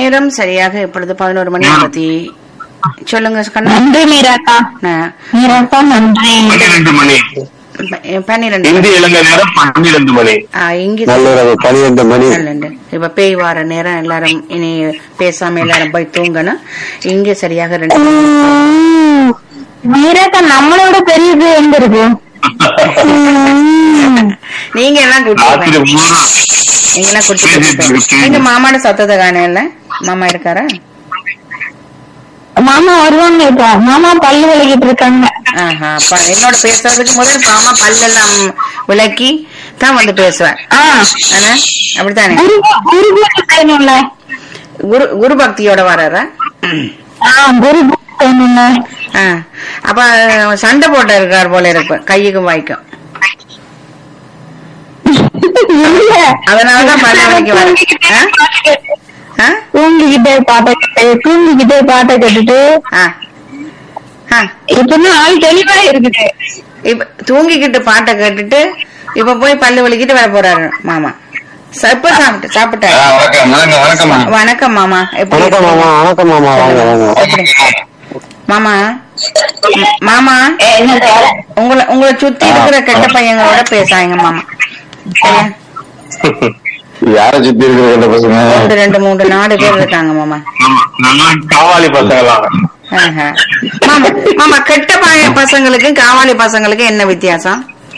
நேரம் சரியாக இப்பொழுது பதினோரு மணி பத்தி சொல்லுங்க கண்ணா நன்றி மீராக்கா நான் மீராக்கா நன்றி பன்னிரண்டு மணி ப- பன்னிரண்டு இந்திய இலங்கை நேரம் பன்னிரண்டு மணி ஆ, இங்க நள்ளிரவு பன்னிரண்டு மணி நல்லண்டு. இப்ப பேய் வார நேரம் எல்லாரும் இனி பேசாம எல்லாரும் போய் தூங்கணும் இங்க சரியாக ரெண்டு உம், மீராக்கா நம்மளோட பெரியது எங்க இருக்கு உம். நீங்க எல்லாம் ராத்திரி குடிச்சு மூணு நீங்க எல்லாம் குடிச்சு எங்க மாமாட சத்தத்தை காண இல்ல மாமா இருக்காரா மாமா வருவாங்க இப்ப மாமா பல்லு விளக்கிட்டு இருக்காங்க ஆஹா அப்ப என்னோட பேசுறதுக்கு முதல் மாமா பல்லெல்லாம் விளக்கி தான் வந்து பேசுவேன் ஆ ஆனா அப்படித்தானே குரு குரு பூஜை செய்யணும்ல குரு குரு பக்தியோட வர்றாரா ஆ குரு பூஜை செய்யணும்ல ஆ அப்ப சண்டை போட்ட இருக்கார் போல இருக்கு கையுக்கும் வாய்க்கும் இல்ல அதனாலதான் பல்லு வலிக்கு வர ஆ? ஆ? தூங்கிக்கிட்டே பாட்டை கேட்டு தூங்கிக்கிட்டே பாட்டை கேட்டுட்டு ஆ. ஆ. இப்பதான் ஆள் தெளிவா இருக்குது இப்ப தூங்கிக்கிட்டு பாட்டை கேட்டுட்டு இப்ப போய் பல்லு வலிக்கிட்டு வர போறாரு மாமா ச- இப்ப சாப்பிட்டு சாப்பிட்டாரு வணக்கம் வணக்கம் வணக்கம்மா வணக்கம் மாமா எப்படி வணக்கம் மாமா வணக்கம் மாமா வாங்க வாங்க மாமா ம், மாமா உங்களை உங்களை சுத்தி இருக்கிற கெட்ட பையங்களோட பேசாங்க மாமா சரியா? யார சுத்தி இருக்கிற கெட்ட பசங்க ஒன்று ரெண்டு மூன்று நாலு பேர் இருக்காங்க மாமா ஆமா நல்லா காவாலி பசங்களாம் ஆஹா. மாமா மாமா கெட்ட பைய பசங்களுக்கு காவாலி பசங்களுக்கு என்ன வித்தியாசம்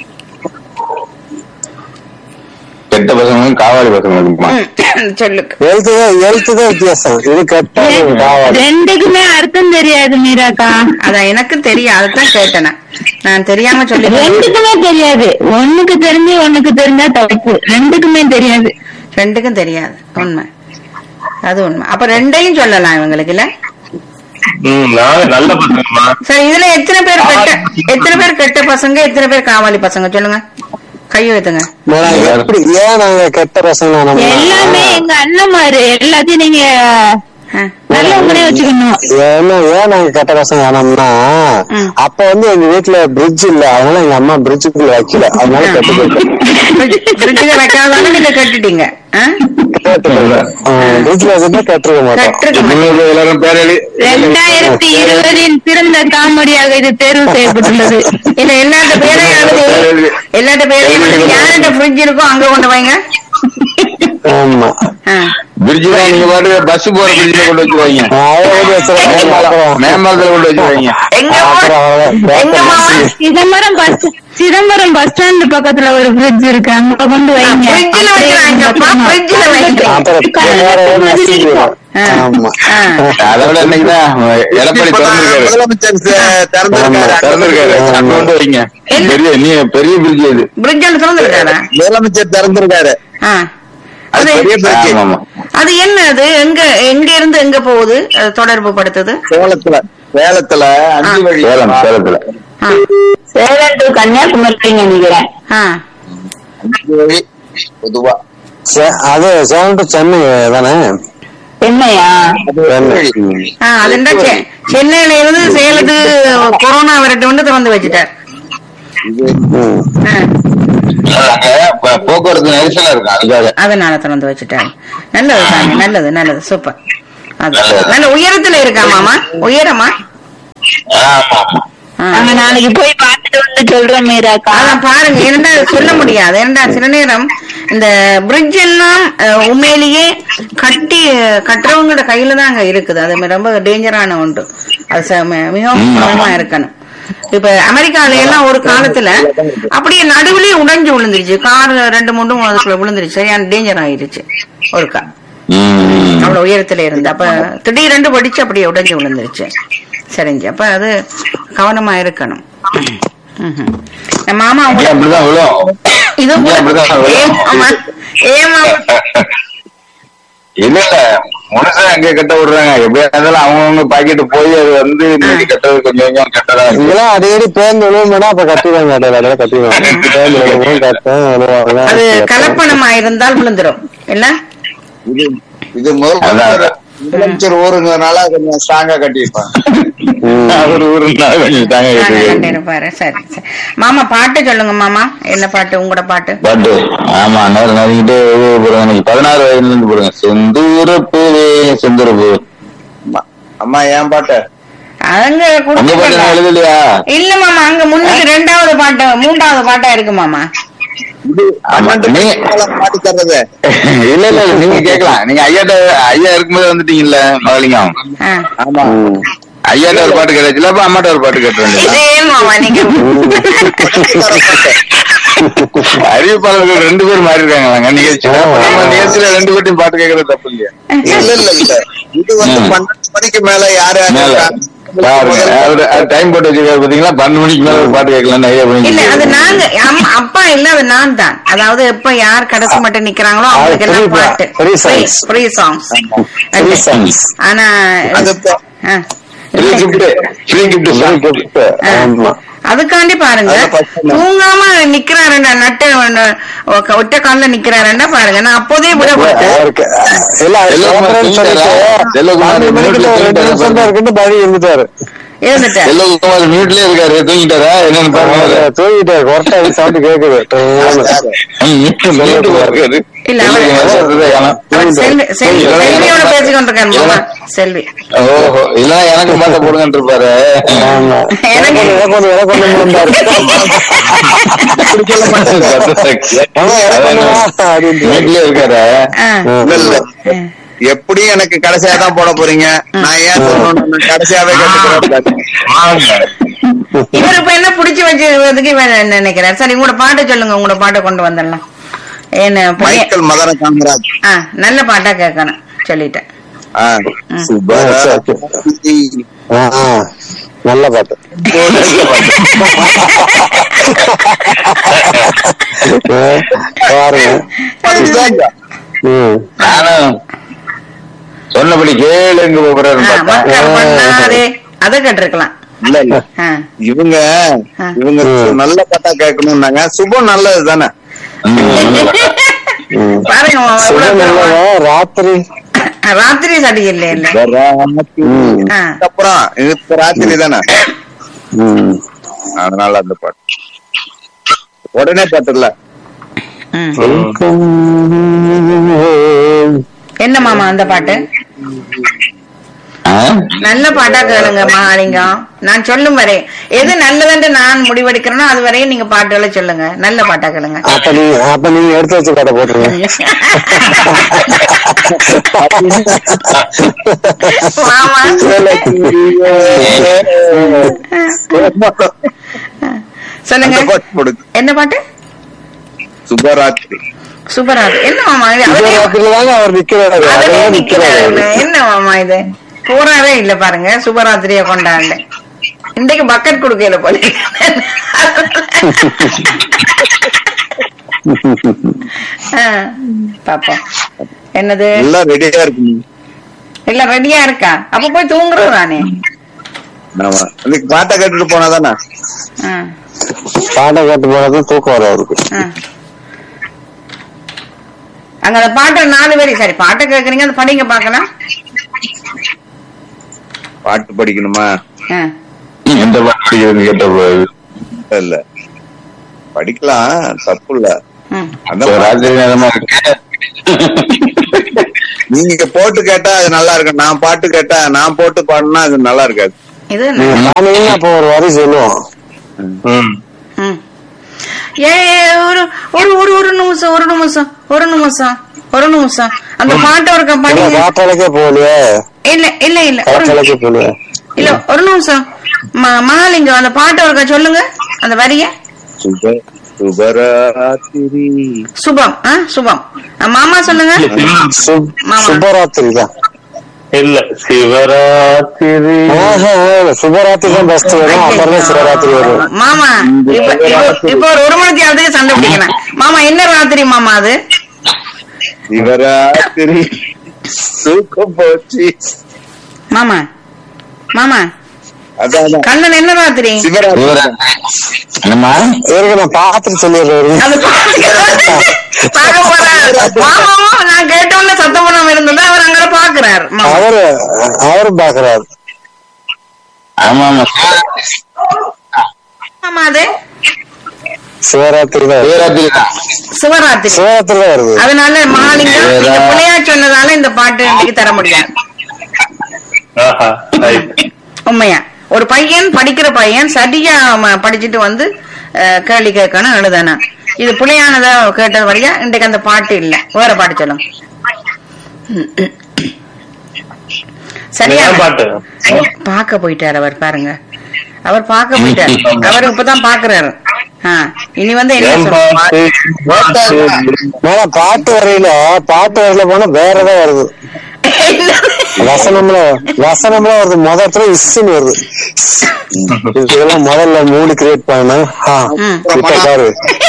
கெட்ட பசங்களும் காவாலி பசங்களுக்குமா ம், சொல்லு எழுத்து தான் எழுத்து தான் வித்தியாசம் இது கெட்ட இது காவாலி ரெண்டுக்குமே அர்த்தம் தெரியாது மீராக்கா அதான் எனக்கு தெரியும் அதுதான் கேட்டேன் நான். நான் தெரியாம சொல்லி ரெண்டுக்குமே தெரியாது ஒண்ணுக்கு தெரிஞ்சு ஒண்ணுக்கு தெரிஞ்சா தப்பு ரெண்டுக்குமே தெரியாது ரெண்டுக்கும் தெரியாது உண்மை அது உண்மை அப்ப ரெண்டையும் சொல்லலாம் இவங்களுக்கு இல்ல ம் நாங்க நல்ல பசங்கம்மா சரி இதுல எத்தனை பேர் கெட்ட எத்தனை பேர் கெட்ட பசங்க எத்தனை பேர் காவாலி பசங்க சொல்லுங்க கை வைத்துங்க மேடம், எப்படி ஏன் நாங்க கெட்ட பசங்க நம்ம எல்லாமே எங்க அண்ணன்மாரு எல்லாத்தையும் நீங்க ஆ. நல்லவங்களே வச்சுக்கணும் ஏன்னா ஏன் நாங்க கெட்ட பசங்க ஆனோம்னா ம். அப்ப வந்து எங்க வீட்டுல பிரிட்ஜ் இல்ல அதனால எங்க அம்மா பிரிட்ஜுக்குள்ள வைக்கல அதனால கெட்டு போயிட்டு ஃப்ரிட்ஜ்ல வைக்காதாலும் நீங்க கட்டிட்டீங்க பிரிட்ஜ்ல வச்சுட்டு கெட்டுருக்க மாட்டோம் கட்டிருக்க மாட்டீங்க. எல்லாரும் பேரடி ரெண்டாயிரத்தி இருபதில் சிறந்த காமெடியாக இது தேர்வு செய்யப்பட்டுள்ளது இல்ல எல்லாத்த பேரையும் எழுதி எல்லாத்த பேரையும் எழுதி யார்கிட்ட ஃப்ரிட்ஜ் இருக்கோ அங்க கொண்டு வைங்க ஆமா ஆ. பிரிட்ஜ்ல நீங்க பாட்டு பஸ் போற பிரிட்ஜ்ல கொண்டு வச்சு வைங்க நான் அதை வந்து வச்சிருக்கேன் அப்புறம் மேம்பாலத்துல கொண்டு வச்சு வைங்க எங்க அப்புறம் போ- எங்க மாமா Chidambaram bus Chidambaram bus stand பக்கத்துல ஒரு பிரிட்ஜ் இருக்கு அங்க கொண்டு வைங்க ஃப்ரிட்ஜ்ல வைக்கிறாங்கப்பா ஃப்ரிட்ஜ்ல வைக்கிறீங்க அப்புறம் வேற ஏதாவது நசிக்கிடுவோம். ஆமா ஆ. அதை விட இன்னைக்குதான் எடப்பாடி திறந்திருக்காரு முதலமைச்சர் ஆமா, திறந்திருக்காரு அங்க கொண்டு வைங்க பெரிய நீ பெரிய பிரிட்ஜ் இது பிரிட்ஜ் திறந்துருக்காரா முதலமைச்சர் திறந்திருக்காரு ஆ. அது அது பெரிய பிரச்சனை ஆமா, ஆமா. அது என்ன அது எங்க எங்க இருந்து எங்க போகுது அது தொடர்பு படுத்துது சேலத்துல சேலத்துல அஞ்சு வழி சேலம் சேலத்துல ஆ. சேலம் டு கன்னியாகுமரி நினைக்கிறேன் ஆ. அஞ்சு வழி பொதுவா சே- அது சேலம் டு சென்னை தானே என்னையா சென்னை ம். ஆ, அது என்ன செ- சென்னையில இருந்து சேலத்துக்கு கொரோனா வரட்டு வந்து திறந்து வச்சுட்டார் ம். ஆ. அங்க ப- போக்குவரத்து நெரிசலா இருக்கும் அதுக்காக அதனால திறந்து வச்சுட்டாங்க நல்லது சாமி நல்லது நல்லது சூப்பர் அது நல்லது. நல்ல உயரத்துல இருக்கா மாமா உயரமா ஆமா ஆமா ஆ. நாங்க நாளைக்கு போய் பார்த்துட்டு வந்து சொல்றோம் மீராக்கா அதான் பாருங்க ஏன்னா சொல்ல முடியாது ஏன்னா சில நேரம் இந்த பிரிட்ஜ் எல்லாம் அஹ், உண்மையிலேயே கட்டி கட்டுறவங்களோட கையில தான் அங்க இருக்குது அது ரொம்ப டேஞ்சரான ஒன்று அது ச- மி- மிகவும் கவனமா இருக்கணும் இப்ப அமெரிக்கால எல்லாம் ஒரு காலத்துல அப்படியே நடுவுலயே உடைஞ்சு விழுந்துருச்சு கார் ரெண்டு மூணு அதுக்குள்ள விழுந்துருச்சு சரியான டேஞ்சர் ஆயிருச்சு ஒரு கார் ம். அவ்வளவு உயரத்துல இருந்து அப்ப திடீரென்று வெடிச்சு அப்படியே உடைஞ்சு விழுந்துருச்சு சரிஞ்சு அப்ப அது கவனமா இருக்கணும் ம்ஹும். என் மாமா இங்க உங்களை- அப்படிதான் விழும் இது இங்க அப்படிதான் விழும். ஏன் மாமா? ஏன் மாமா? இல்ல இல்ல மனுஷன் அங்க கட்ட விடுறாங்க எப்படியா இருந்தாலும் அவங்கவுங்க பாக்கெட் போய் அது வந்து மீதி கட்டுறது கொஞ்சம் கொஞ்சம் கட்டதா இருக்கு இதெல்லாம் அடிக்கடி பேருந்து விழுவும்னா அப்ப கட்டிடுவாங்க இடையில இடையில கட்டிடுவாங்க பேருந்து விழுவும் கட்டும் விழுவாங்க அது கலப்பணமா இருந்தால் விழுந்துரும் இல்ல இது இது முதலமைச்சர் முதலமைச்சர் ஊருங்கிறதுனால கொஞ்சம் ஸ்ட்ராங்கா கட்டியிருப்பாங்க அவர் ஊருனால கொஞ்சம் தாங்க நாங்க கேட்டுக்கிறது. கண்டிருப்பாரு சரி சரி மாமா பாட்டு சொல்லுங்க மாமா என்ன பாட்டு உங்களோட பாட்டு பாட்டு ஆமா நேரம் நெருங்கிட்டு இது போடுங்க இன்னைக்கு பதினாறு வயதுல இருந்து போடுங்க செந்தூர பூவே செந்தூர பூ அம்மா- அம்மா ஏன் பாட்டு அங்க உங்க பாட்டு என்ன கொடுத்து எழுதலையா இல்ல மாமா அங்க முன்னுக்கு ரெண்டாவது பாட்டு மூன்றாவது பாட்டா இருக்கு மாமா இது ஆமா, பன்னெண்டு நீ- மணிக்கு பாட்டு தர்றது இல்ல இல்ல இல்ல நீங்க கேக்கலாம் நீங்க ஐயாட்ட ஐயா இருக்கும்போது வந்துட்டீங்கல்ல மகளிங்கம் ஆ. ஆமா ஐயாட்ட ஒரு பாட்டு கேட்டாச்சுல அப்ப அம்மாட்ட ஒரு பாட்டு கேட்ட வேண்டியது இதே மாமா நீங்க அறிவிப்பாளர்கள் ரெண்டு பேர் மாறி இருக்காங்க நிகழ்ச்சி ஆமா. நம்ம நிகழ்ச்சியில ரெண்டு பேர்ட்டையும் பாட்டு கேட்கறது தப்பு இல்லையா இல்ல இல்ல இல்ல இது வந்து ம். பன்னெண்டு மணிக்கு மேல யாரு யாரு மேல இருக்காங்க? பாருங்க அவரு டைம் போட்டு வச்சிருக்காரு பாத்தீங்களா பன்னெண்டு மணிக்கு மேல ஒரு பாட்டு கேட்கலாம் ஐயா இல்ல அது பண்ணி நாங்க அம்மா- அப்பா இல்ல அது நான் தான் அதாவது எப்ப யார் கடைசி மட்டும் நிக்கிறாங்களோ அவங்களுக்கு free எல்லாம் pa- பாட்டு free songs. Free songs Free songs. ஆனா அது இப்போ- ஆ. ஃப்ரீ கிஃப்ட் ஃப்ரீ கிஃப்ட் ஆமா அதுக்காண்டி பாருங்க அதான் first time. தூங்காம நிக்கிறாருண்டா நட்டு ஒ- ஒற்ற கால்ல நிக்கிறாருண்டா பாருங்க நான் அப்போதே விட கொடுத்தேன் அவருக்கு இல்ல அவர் செல்வகுமார் கேட்கறேன்னு சொல்லிட்டு செல்வகுமார் பன்னெண்டு மணிக்குள்ள ஒரு ரெண்டு நிமிஷம் தான் இருக்குன்னு படி இருந்துட்டாரு இருந்துட்டேன் செல்வகுமார் மியூட்லயே இருக்காரு தூங்கிட்டாரா என்னன்னு பாருங்க தூங்கிட்டாரு கொரட்டா சவுண்ட் கேக்குது யாரு? இருக்காரு இல்ல, அவரு- அவர் செல்வி செல்வி செல்வியோட பேசிக்கொண்டிருக்காரு மாமா செல்வி ஓஹோ இல்ல எனக்கு பாட்ட போடுங்கன்னு இருப்பாரு ஆமா எனக்கு- எனக்கு ஒண்ணு எனக்கு ஒண்ணு முழுந்தாரு வீட்லயே இருக்காரு ஆ. இல்ல இல்ல எப்படியும் எனக்கு கடைசியா தான் போட போறீங்க நான் ஏன் சொல்லணும் நான் கடைசியாவே கேட்டுக்கிறேன் இவர் இப்ப என்ன புடிச்சு வச்சுக்கிறதுக்கு இவன் என்ன நினைக்கிறார் சரி உங்களோட பாட்டை சொல்லுங்க உங்களோட பாட்டை கொண்டு வந்துடலாம் என்ன பெரிய- மைக்கேல் மதன காமராஜ் ஆ நல்ல பாட்டா கேட்கணும் சொல்லிட்டேன் ஆ. சரி, ஆ, ஆ. நல்ல பாட்டு ஆ, பாருங்க அதுதாங்க. ம். நானும் சொன்னபடி கேளுங்க போறாரு ஆ, பார்த்தேன். மக்கள் பண்ணாதே அதை கேட்டிருக்கலாம் இல்ல இல்ல ஆ. இவங்க ஆ. இவங்க ம். நல்ல பாட்டா கேட்கணும்னாங்க சுபம் நல்லது தானே ம், நல்ல ம். பாருங்க அவன் எவ்வளவு சுகம் தூரம் இல்லைங்க, ராத்திரி ராத்திரி சடி இல்ல இல்ல ம். ஆ. அப்புறம் இப்ப ராத்திரி தானே ம். அதனால அந்த பாட்டு உடனே பாட்டு இல்ல ம். என்ன மாமா அந்த பாட்டு ஆ? நல்ல பாட்டா கேளுங்க மகாலிங்கம் நான் சொல்லும் வரை எது நல்லதுன்னு நான் முடிவெடுக்கிறேனோ அது வரையும் நீங்க பாட்டுகளை சொல்லுங்க நல்ல பாட்டா கேளுங்க அப்ப நீ அப்ப நீங்க எடுத்து வச்சு கடை போட்டுருங்க மாமா சொல்லுங்க அந்த பாட்டு போடுது என்ன பாட்டு சுபராத்திரி சூப்பரா இருக்கு என்ன மாமா இது அதுலயே- சிவராத்திரில தாங்க அவர் நிக்கிறாரு அதுலயே அதுலயே நிக்கிறாரு நிக்கிறாரு என்ன மாமா இது போறாரே இல்ல பாருங்க சுபராத்திரிய கொண்டாண்டு இன்றைக்கு பக்கெட் கொடுக்கல போல ஆ, பாப்போம் என்னது எல்லாம் ரெடியா இருக்கு இல்ல ரெடியா இருக்கா அப்ப போய் தூங்குறது தானே ஆமா இன்னைக்கு பாட்டை கேட்டுட்டு போனாதானே ஆ, பாட்டை கேட்டு போனதும் தூக்கம் வரும் அவருக்கு ஆ. அங்க அந்த பாட்டை நாலு பேர் சரி பாட்டை கேக்குறீங்க அந்த படிங்க பாக்கலாம் பாட்டு படிக்கணுமா ஆ. எந்த பாட்டு படிக்கிறதுன்னு கேட்ட போது இல்ல படிக்கலாம் தப்பு இல்ல ம். அந்த இப்ப பாட்டு ராத்திரி நேரமா இருக்கு நீங்க போட்டு கேட்டா அது நல்லா இருக்கும் நான் பாட்டு கேட்டா நான் போட்டு பாடினா அது நல்லா இருக்காது இது என்ன? நீங்க பாடுனீங்கன்னா அப்போ ஒரு வரி சொல்லுவோம் ம். ம். ஏ ஏ, ஒரு ஒரு ஒரு ஒரு நிமிஷம் ஒரு நிமிஷம் ஒரு நிமிஷம் ஒரு நிமிஷம் அந்த பாட்டு ஒரு இல்ல, படிங்க காத்தாலைக்கே போகலையே இல்ல இல்ல இல்ல ஒரு காத்தாலைக்கே போகலையே இல்ல ஒரு நிமிஷம் ம- மகாலிங்கம் அந்த பாட்டு ஒருக்கா சொல்லுங்க அந்த வரிய சுப சுபராத்திரி சுபம் ஆ சுபம் ஆ, மாமா சொல்லுங்க சுப்- மாமா. சுப்பராத்திரி தான் இல்ல சிவராத்திரி ஆஹா, சுபராத்திரி தான் பெஸ்ட் வரும் அப்புறம் தான் சிவராத்திரி வரும் மாமா இப்ப இப்ப- இப்ப ஒரு ஒரு மணிக்கு அதுக்கு சண்டை பிடிக்கணும் மாமா என்ன ராத்திரி மாமா அது சிவராத்திரி தூக்கம் போச்சு மாமா மாமா அதான் அதான். கண்ணன் என்ன ராத்திரி சிவராத்திரி சிவராத்திரி. என்னம்மா இவருக்கு நான் பார்த்துட்டு சொல்லிடுறேன் அது பார்க்க போறாரு மாமாவும் நான் கேட்டோன்னு சத்தம் பண்ணாம இருந்தது அவர் அங்க பாக்குறாரு மாமா. அவரு அவரும் பாக்குறாரு ஆமா ஆமா ஆமா அது சிவராத்திரி தான் வருது. சிவராத்திரி தான் சிவராத்திரி சிவராத்திரி தான் வருது அதனால மகாலிங்கம் இந்த பிள்ளையா சொன்னதால இந்த பாட்டு இன்னைக்கு தர முடியாது ஆஹா ரைட் உண்மையா ஒரு பையன் படிக்கிற பையன் சரியா அவன் படிச்சுட்டு வந்து அஹ், கேள்வி கேட்கணும் எழுதணும் இது பிள்ளையானதா கேட்டது வழியா இன்றைக்கு அந்த பாட்டு இல்ல வேற பாட்டு சொல்லும் சரியா என்ன பாட்டு பார்க்க போயிட்டார் அவர் பாருங்க அவர் பார்க்க போயிட்டார் அவர் இப்பதான் பாக்குறாரு ஆ, இனி வந்து என்ன ஏன் சொல்லுங்க பாட்டு மேடம் பாட்டு வரையில பாட்டு வரையில போனா வேற ஏதோ வருது வசனம்ல வசனம்ல வருது முதத்துல இஸ்ன்னு வருது இதெல்லாம் முதல்ல மூணு கிரியேட் பண்ண ம். இப்ப பாரு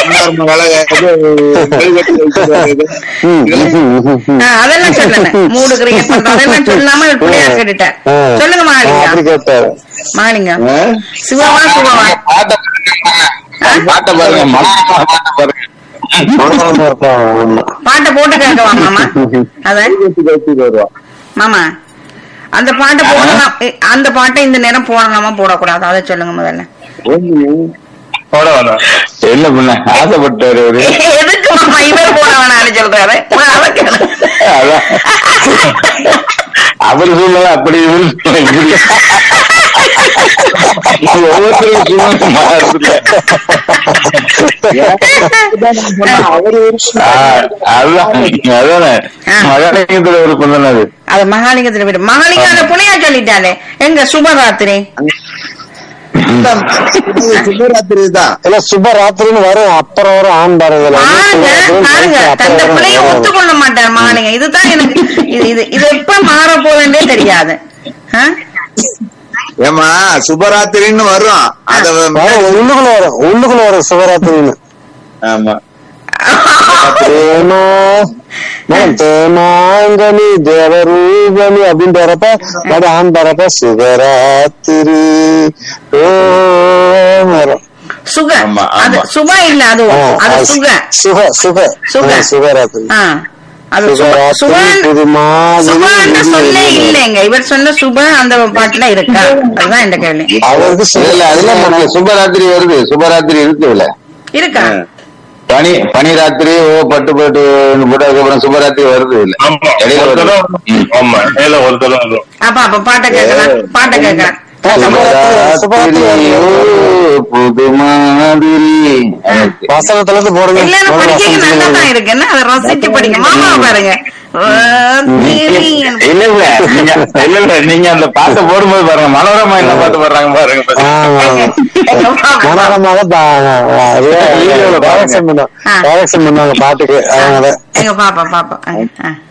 ம், ம், ம், ம். ஆ, அதெல்லாம் சொல்லல மூடு கிரியேட் பண்றது அதெல்லாம் சொல்லாம பிள்ளையார் கேட்டுட்டார் ஆ. சொல்லுங்க ஆ, அப்படி மகாலிங்கம் கேட்டாரு மகாலிங்கம் சிவமா சிவமா பாட்டை பாருங்க பாட்டை பாருங்க மனோரமா பாட்டை பாருங்க மனோரமா இருப்பான், ஆமா. பாட்டை போட்டு கேட்கவா மாமா அத மாமா அந்த பாட்டை போடலாம் எ, அந்த பாட்டை இந்த நேரம் போடலாமா போடக்கூடாது அதை சொல்லுங்க முதல்ல போட வேணாம் என்ன பண்ண ஆசைப்பட்டாரு அவரு எதுக்கு மாமா இவர் போட வேணாம்னு சொல்றாரு நான் அதை கேளு. அதான் அவர் சூழ்நிலை அப்படி இவரு சூழ்நிலை இப்படி ஒவ்வொருத்தரும் சூழ்நிலை மாறுதுல்ல. ஆ, அதுதான் அதானே மகாலயத்துல ஒரு பொண்ணு அது அது மகாலிங்கத்துல விடு மகாலிங்கம் அந்த புனையா சொல்லிட்டாலே எங்க சுபராத்திரி சிவராத்திரி தான் இல்ல சுபராத்திரின்னு வரும் அப்புறம் வரும் ஆண் பாருங்கல பாருங்க பாருங்க தந்த பிள்ளைய ஒத்துக்கொள்ள மாட்டார் மகாலிங்கம் இதுதான் எனக்கு இது இது இது எப்ப மாற போகுதுன்னே தெரியாது ஆ? ஏமா சுபராத்திரின்னு வரும் அத உள்ளுக்குள்ள வரும் உள்ளுக்குள்ள வரும் சிவராத்திரின்னு ஆமா தேமா மேடம் தேமாங்கனி தேவரூபனி அப்படின்னு வரப்ப அது ஆண் வரப்ப சிவராத்திரி ஓ வரும் சுக ஆமா, அது ஆமா. சுப இல்ல அது ஆ, அது அது சுக சுக சுக சுக. ஆ, சிவராத்திரி ஆ அது சுப சிவராத்திரி சுபன் புதுமாதிரி சுபான்னு சொல்லே இல்லைங்க இவர் சொன்ன சுப அந்த பாட்டுல இருக்கா அதுதான் இந்த கேள்வி அவருக்கு இல்ல அதுல நம்ம சுபராத்திரி வருது சுபராத்திரி இருக்குதுல்ல இருக்கா பனி பனி ராத்திரி ஓ பட்டு பட்டு போட்டு அதுக்கப்புறம் சுபராத்திரி வருது இல்ல ஆமா இடையில ஒரு வருது தடவை ம். ஆமா மேல ஒரு தடவை வரும் அப்ப அப்ப பாட்டை கேட்கலாம் பாட்டை கேட்கலாம் சுபராத்திரியோ புது மாதிரி வசனத்துல இருந்து போடுங்க இல்லன்னு முதல்ல படிக்க வசனத்துல நல்லா இருந்து. தான் இருக்கு என்ன அதை ரசிச்சு படிங்க மாமா பாருங்க ராத்திரி இல்ல இல்ல நீங்க இல்ல இல்ல நீங்க அந்த பாட்டை போடும்போது பாருங்க மனோரமா என்ன பாட்டு பாடுறாங்க பாருங்க ஆமா, ஆமா. எங்க பாப்பா. மனோரமாவை வீடியோல பாருங்க. டைரக்ஷன் பண்ணுவாங்க டைரக்ஷன் பண்ணுவாங்க பாட்டுக்கு அதனால எங்க பாப்பா பாப்பா ஆ, ஆ.